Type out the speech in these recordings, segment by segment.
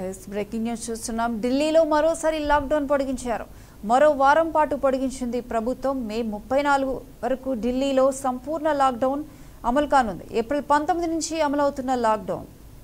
yes breaking news చూస్తున్నాం ఢిల్లీలో మరోసారి లాక్డౌన్ పొడిగించారు మరో వారం పాటు పొడిగించింది ప్రభుత్వం మే ముప్పై నాలుగు వరకు ఢిల్లీలో సంపూర్ణ లాక్డౌన్ అమలు కానుంది ఏప్రిల్ పంతొమ్మిది నుంచి అమలవుతున్న లాక్డౌన్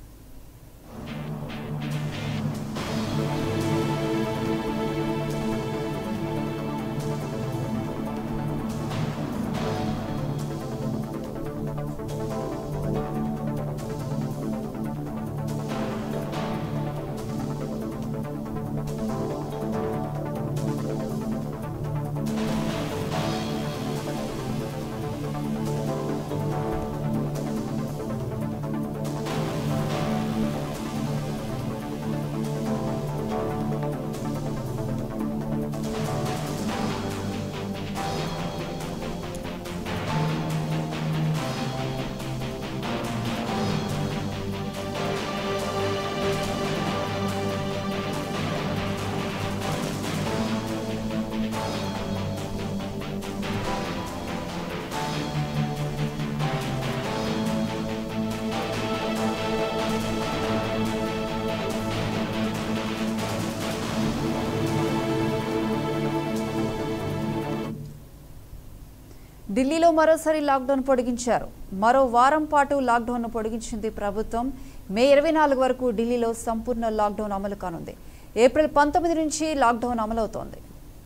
ఢిల్లీలో మరోసారి లాక్డౌన్ పొడిగించారు మరో వారం పాటు లాక్డౌన్ను పొడిగించింది ప్రభుత్వం మే ఇరవై నాలుగు వరకు ఢిల్లీలో సంపూర్ణ లాక్డౌన్ అమలు కానుంది ఏప్రిల్ పంతొమ్మిది నుంచి లాక్డౌన్ అమలవుతోంది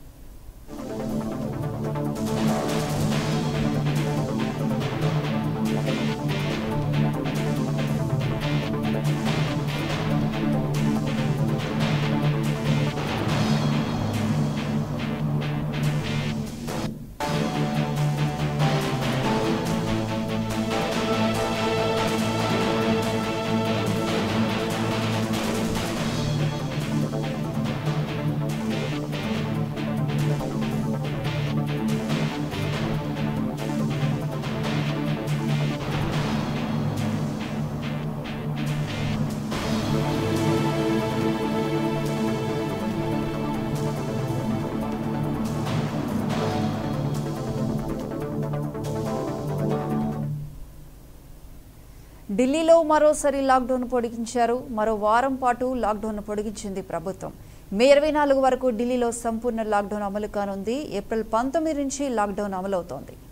ఢిల్లీలో మరోసారి లాక్డౌన్ పొడిగించారు మరో వారం పాటు లాక్డౌన్ పొడిగించింది ప్రభుత్వం మే ఇరవై నాలుగు వరకు ఢిల్లీలో సంపూర్ణ లాక్డౌన్ అమలు కానుంది ఏప్రిల్ పంతొమ్మిది నుంచి లాక్డౌన్ అమలవుతోంది